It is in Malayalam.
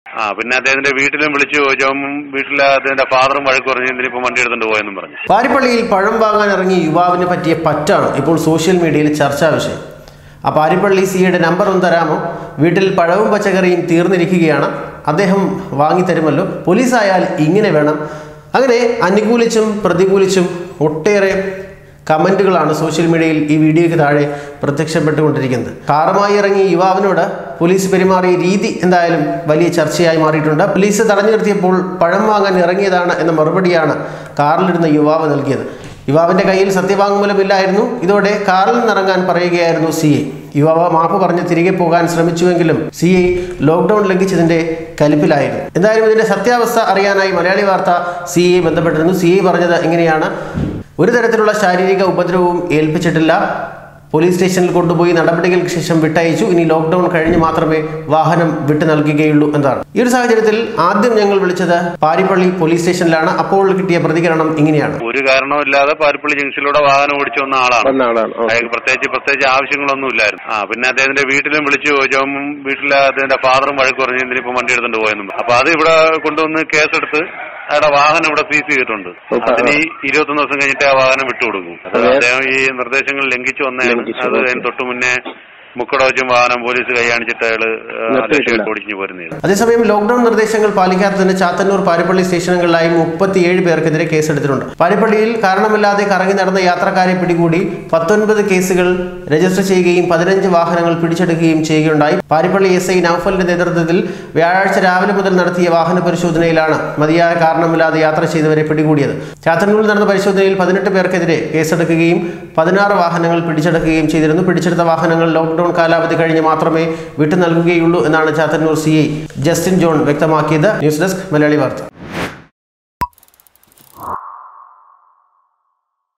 ആ പിന്നെ അദ്ദേഹത്തിന്റെ വീട്ടിലും വിളിച്ചു ചോദിച്ചു അവൻ വീട്ടിലെ അദ്ദേഹത്തിന്റെ ഫാദറും വഴക്ക് പറഞ്ഞു എന്തിനിപ്പോ വണ്ടി എടുത്തോണ്ട് പോയെന്നും പറഞ്ഞു പാരിപ്പള്ളിയിൽ പഴം വാങ്ങാൻ ഇറങ്ങിയ യുവാവിന് പറ്റിയ പറ്റാണ് ഇപ്പോൾ സോഷ്യൽ മീഡിയയിൽ ചർച്ചാ വിഷയം ആ പാരിപ്പള്ളി സിയുടെ നമ്പർ ഒന്ന് തരാമോ വീട്ടിൽ പഴവും പച്ചക്കറിയും തീർന്നിരിക്കുകയാണ് അദ്ദേഹം വാങ്ങിത്തരുമല്ലോ പോലീസായാൽ ഇങ്ങനെ വേണം അങ്ങനെ അനുകൂലിച്ചും പ്രതികൂലിച്ചും ഒട്ടേറെ കമൻറ്റുകളാണ് സോഷ്യൽ മീഡിയയിൽ ഈ വീഡിയോയ്ക്ക് താഴെ പ്രത്യക്ഷപ്പെട്ടുകൊണ്ടിരിക്കുന്നത് കാറുമായി ഇറങ്ങിയ യുവാവിനോട് പോലീസ് പെരുമാറിയ രീതി എന്തായാലും വലിയ ചർച്ചയായി മാറിയിട്ടുണ്ട് പോലീസ് തടഞ്ഞു നിർത്തിയപ്പോൾ പഴം വാങ്ങാൻ ഇറങ്ങിയതാണ് എന്ന മറുപടിയാണ് കാറിലിരുന്ന യുവാവ് നൽകിയത് യുവാവിന്റെ കയ്യിൽ സത്യവാങ്മൂലമില്ലായിരുന്നു ഇതോടെ കാറിൽ നിന്നിറങ്ങാൻ പറയുകയായിരുന്നു സി ഐ യുവാവ് മാപ്പ് പറഞ്ഞ് തിരികെ പോകാൻ ശ്രമിച്ചുവെങ്കിലും സി ഐ ലോക്ക്ഡൌൺ ലംഘിച്ചതിന്റെ കലിപ്പിലായിരുന്നു എന്തായാലും ഇതിന്റെ സത്യാവസ്ഥ അറിയാനായി മലയാളി വാർത്ത സി ഐ ബന്ധപ്പെട്ടിരുന്നു സി ഐ പറഞ്ഞത് ഇങ്ങനെയാണ് ഒരു തരത്തിലുള്ള ശാരീരിക ഉപദ്രവവും ഏൽപ്പിച്ചിട്ടില്ല പോലീസ് സ്റ്റേഷനിൽ കൊണ്ടുപോയി നടപടികൾക്ക് ശേഷം വിട്ടയച്ചു ഇനി ലോക്ക്ഡൌൺ കഴിഞ്ഞ് മാത്രമേ വാഹനം വിട്ടു നൽകുകയുള്ളൂ എന്നാണ് ഈ ഒരു സാഹചര്യത്തിൽ ആദ്യം ഞങ്ങൾ വിളിച്ചത് പാരിപ്പള്ളി പോലീസ് സ്റ്റേഷനിലാണ് അപ്പോൾ കിട്ടിയ പ്രതികരണം ഇങ്ങനെയാണ് ഒരു കാരണവുമില്ലാതെ പാരിപ്പള്ളി ജംഗ്ഷനിലൂടെ വാഹനം ഓടിച്ചു വന്ന ആളാണ് വന്ന ആളാണ് ഓ. അയാൾക്ക് പ്രത്യേകിച്ച് പ്രത്യേകിച്ച് ആവശ്യങ്ങളൊന്നും ഇല്ലായിരുന്നു ആ പിന്നെ അദ്ദേഹത്തിന്റെ വീട്ടിലും വിളിച്ചു ചോദിച്ചു അവൻ വീട്ടിലെ അദ്ദേഹത്തിന്റെ ഫാദറും വഴക്ക് പറഞ്ഞു എന്തിനിപ്പോ വണ്ടി എടുത്തോണ്ട് പോയെന്നും പറഞ്ഞു. അപ്പൊ അത് ഇവിടെ കൊണ്ടുവന്ന് കേസെടുത്ത് അയാളുടെ വാഹനം ഇവിടെ സീസ് ചെയ്തിട്ടുണ്ട് അതിന് ഈ ഇരുപത്തൊന്ന് ദിവസം കഴിഞ്ഞിട്ട് ആ വാഹനം വിട്ടുകൊടുക്കും അത് അതെ. അദ്ദേഹം ഈ നിർദ്ദേശങ്ങൾ ലംഘിച്ചു വന്നതാണ് ലംഘിച്ചു, അത് ഓക്കേ. അതിന് തൊട്ടു മുന്നേ മുക്കട വെച്ചും വാഹനം പോലീസ് കൈ കാണിച്ചിട്ട് അയാള് നിർത്തിയിട്ടില്ല. ലക്ഷ്യം ഓടിച്ചു പോരുന്നത് അതേസമയം ലോക്ക്ഡൌൺ നിർദ്ദേശങ്ങൾ പാലിക്കാത്തതിന് ചാത്തന്നൂർ പാരിപ്പള്ളി സ്റ്റേഷനുകളിലായി മുപ്പത്തിയേഴ് പേർക്കെതിരെ കേസെടുത്തിട്ടുണ്ട് പാരിപ്പള്ളിയിൽ കാരണമില്ലാതെ കറങ്ങി നടന്ന യാത്രക്കാരെ പിടികൂടി പത്തൊൻപത് കേസുകൾ രജിസ്റ്റർ ചെയ്യുകയും പതിനഞ്ച് വാഹനങ്ങൾ പിടിച്ചെടുക്കുകയും ചെയ്യുകയുണ്ടായി പാരിപ്പള്ളി എസ് ഐ നൌഫലിന്റെ നേതൃത്വത്തിൽ വ്യാഴാഴ്ച രാവിലെ മുതൽ നടത്തിയ വാഹന പരിശോധനയിലാണ് മതിയായ കാരണമില്ലാതെ യാത്ര ചെയ്തവരെ പിടികൂടിയത് ചാത്തന്നൂരിൽ നടന്ന പരിശോധനയിൽ പതിനെട്ട് പേർക്കെതിരെ കേസെടുക്കുകയും പതിനാറ് വാഹനങ്ങൾ പിടിച്ചെടുക്കുകയും ചെയ്തിരുന്നു പിടിച്ചെടുത്ത വാഹനങ്ങൾ ലോക്ക്ഡൌൺ കാലാവധി കഴിഞ്ഞ് മാത്രമേ വിട്ടു നൽകുകയുള്ളൂ എന്നാണ് Chathannoor C I Justin John വ്യക്തമാക്കിയത് ന്യൂസ് ഡെസ്ക് മലയാളി വാർത്ത